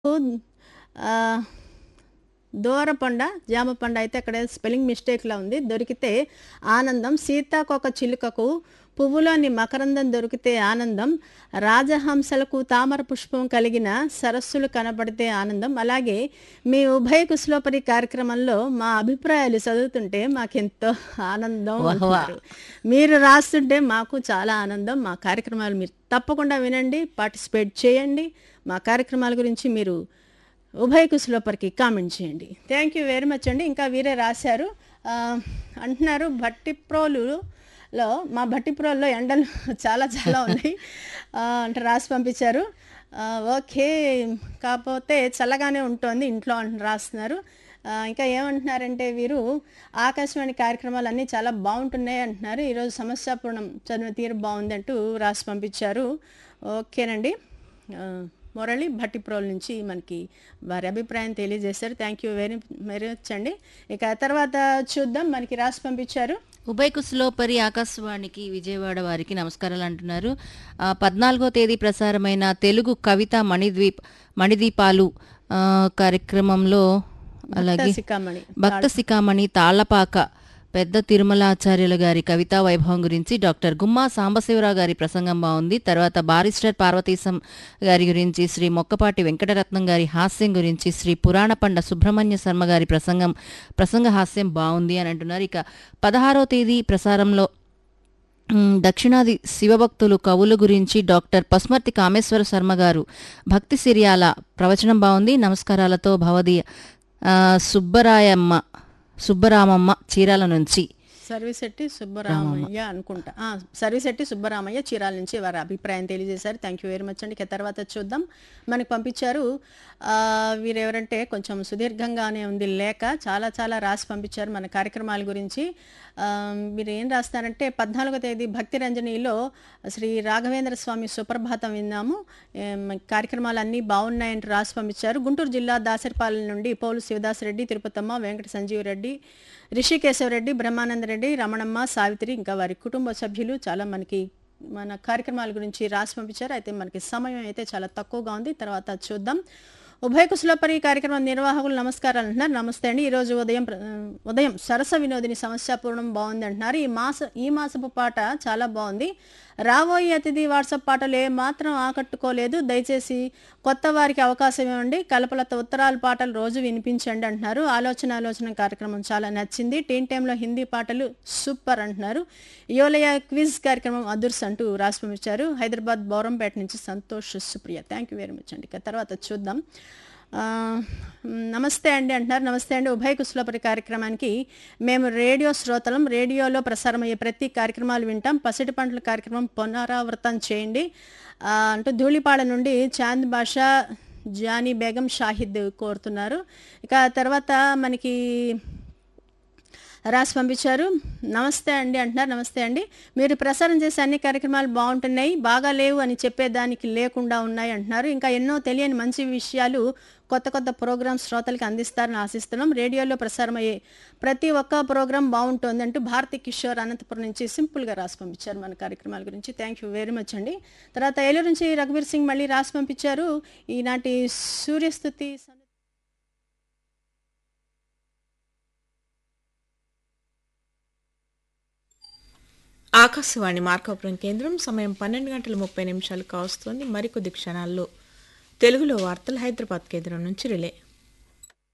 ఆ, దూరపండ జామపండ అయితే అక్కడ స్పెల్లింగ్ మిస్టేక్లా ఉంది దొరికితే ఆనందం సీతాకొక చిలుకకు పువ్వులోని మకరందం దొరికితే ఆనందం రాజహంసలకు తామర పుష్పం కలిగిన సరస్సులు కనబడితే ఆనందం అలాగే మీ ఉభయ కుశలోపరి కార్యక్రమంలో మా అభిప్రాయాలు చదువుతుంటే మాకెంతో ఆనందం అంటున్నారు. మీరు రాస్తుంటే మాకు చాలా ఆనందం మా కార్యక్రమాలు మీరు తప్పకుండా వినండి పార్టిసిపేట్ చేయండి మా కార్యక్రమాల గురించి మీరు ఉభయ కుశలోపరికి కామెంట్ చేయండి థ్యాంక్ యూ వెరీ మచ్ అండి ఇంకా వీరే రాశారు ఆ, అంటున్నారు భట్టిప్రోలులో మా భట్టిప్రోల్లో ఎండలు చాలా చాలా ఉన్నాయి ఆ, అంటే రాసి పంపించారు ఆ, ఓకే కాకపోతే చల్లగానే ఉంటుంది ఇంట్లో అంటు రాస్తున్నారు ఆ, ఇంకా ఏమంటున్నారంటే వీరు ఆకాశవాణి కార్యక్రమాలు అన్నీ చాలా బాగుంటున్నాయి అంటున్నారు ఈరోజు సమస్యాపూర్ణం చదివిన తీరు బాగుంది అంటూ రాసి పంపించారు ఓకేనండి ఆ, మురళి భట్టిప్రోల్ నుంచి మనకి వారి అభిప్రాయం తెలియజేశారు thank you very very much అండి ఇక తర్వాత చూద్దాం మనకి రాసి పంపించారు ఉభయ కుశలోపరి ఆకాశవాణికి విజయవాడ వారికి నమస్కారాలు అంటున్నారు ఆ, పద్నాలుగో తేదీ ప్రసారమైన తెలుగు కవిత మణిద్వీప్ మణిదీపాలు ఆ, కార్యక్రమంలో అలాగే శిఖామణి భక్త శిఖామణి తాళ్లపాక పెద్ద తిరుమలాచార్యుల గారి కవితా వైభవం గురించి డాక్టర్ గుమ్మా సాంబశివరావు గారి ప్రసంగం బాగుంది తర్వాత బారిస్టర్ పార్వతీశం గారి గురించి శ్రీ మొక్కపాటి వెంకటరత్నం గారి హాస్యం గురించి శ్రీ పురాణపండ సుబ్రహ్మణ్య శర్మ గారి ప్రసంగం ప్రసంగ హాస్యం బాగుంది అని అంటున్నారు ఇక పదహారో తేదీ ప్రసారంలో మ్, దక్షిణాది శివభక్తులు కవుల గురించి డాక్టర్ పస్మర్తి కామేశ్వర శర్మ గారు భక్తి సిరియాల ప్రవచనం బాగుంది నమస్కారాలతో భవదీయ ఆ, సుబ్బరాయమ్మ సుబ్బరామమ్మ చీరాల నుంచి సర్వీసెట్టి సుబ్బరామయ్య అనుకుంటా ఆ, సర్వీసెట్టి సుబ్బరామయ్య చీరాల నుంచి వారి అభిప్రాయం తెలియజేశారు థ్యాంక్ యూ వెరీ మచ్ అండి ఇక తర్వాత చూద్దాం మనకు పంపించారు ఆ, వీరెవరంటే కొంచెం సుదీర్ఘంగానే ఉంది లేక చాలా చాలా రాసి పంపించారు మన కార్యక్రమాల గురించి ఆ, మీరు ఏం రాస్తారంటే పద్నాలుగో తేదీ భక్తి రంజనీలో శ్రీ రాఘవేంద్ర స్వామి సుప్రభాతం విన్నాము ఏం, కార్యక్రమాలు అన్నీ బాగున్నాయంటూ రాసి పంపించారు గుంటూరు జిల్లా దాసరిపాలెం నుండి పౌలు శివదాస్ రెడ్డి తిరుపతమ్మ వెంకట సంజీవ్ రెడ్డి రిషికేశవరెడ్డి బ్రహ్మానంద రెడ్డి రమణమ్మ సావిత్రి ఇంకా వారి కుటుంబ సభ్యులు చాలా మనకి మన కార్యక్రమాల గురించి రాసి పంపించారు అయితే మనకి సమయం అయితే చాలా తక్కువగా ఉంది తర్వాత చూద్దాం ఉభయ కుశలపరి కార్యక్రమం నిర్వాహకులు నమస్కారాలు అంటున్నారు నమస్తే అండి ఈరోజు ఉదయం ప్ర- ఉదయం సరస వినోదిని సమస్యాపూర్ణం బాగుంది అంటున్నారు ఈ మాస ఈ మాసపు పాట చాలా బాగుంది రాబోయే అతిథి వాట్సాప్ పాటలు ఏ మాత్రం ఆకట్టుకోలేదు దయచేసి కొత్త వారికి అవకాశం ఇవ్వండి కలపలత ఉత్తరాల పాటలు రోజు వినిపించండి అంటున్నారు ఆలోచన ఆలోచన కార్యక్రమం చాలా నచ్చింది టీన్ టైంలో హిందీ పాటలు సూపర్ అంటున్నారు యోలయ క్విజ్ కార్యక్రమం అదుర్స్ అంటూ రాసి పంపించారు హైదరాబాద్ బౌరంపేట నుంచి Santosh Supriya thank you very much అండి ఇక తర్వాత చూద్దాం ఆ, నమస్తే అండి అంటున్నారు నమస్తే అండి ఉభయ కుశలపరి కార్యక్రమానికి మేము రేడియో శ్రోతలం రేడియోలో ప్రసారమయ్యే ప్రతి కార్యక్రమాలు వింటాం పసిడి పంటల కార్యక్రమం పునరావృతం చేయండి ఆ, అంటూ ధూళిపాడ నుండి చాంద్ బాషా జానీ బేగం షాహిద్ కోరుతున్నారు ఇక తర్వాత మనకి రాసి పంపించారు నమస్తే అండి అంటున్నారు నమస్తే అండి మీరు ప్రసారం చేసే అన్ని కార్యక్రమాలు బాగుంటున్నాయి బాగా లేవు అని చెప్పేదానికి లేకుండా ఉన్నాయి అంటున్నారు ఇంకా ఎన్నో తెలియని మంచి విషయాలు కొత్త కొత్త ప్రోగ్రామ్ శ్రోతలకు అందిస్తారని ఆశిస్తున్నాం రేడియోలో ప్రసారమయ్యే ప్రతి ఒక్క ప్రోగ్రామ్ బాగుంటుంది అంటూ భారతి కిషోర్ అనంతపురం నుంచి సింపుల్గా రాసి పంపించారు మన కార్యక్రమాల గురించి థ్యాంక్ యూ వెరీ మచ్ అండి తర్వాత ఏలూరు నుంచి రఘువీర్ సింగ్ మళ్ళీ రాసి పంపించారు ఈనాటి సూర్యస్థుతి సన్- ఆకాశవాణి మార్కాపురం కేంద్రం సమయం పన్నెండు గంటల ముప్పై నిమిషాలు కావస్తోంది మరికొద్ది క్షణాల్లో తెలుగులో వార్తలు హైదరాబాద్ కేంద్రం నుంచి రిలే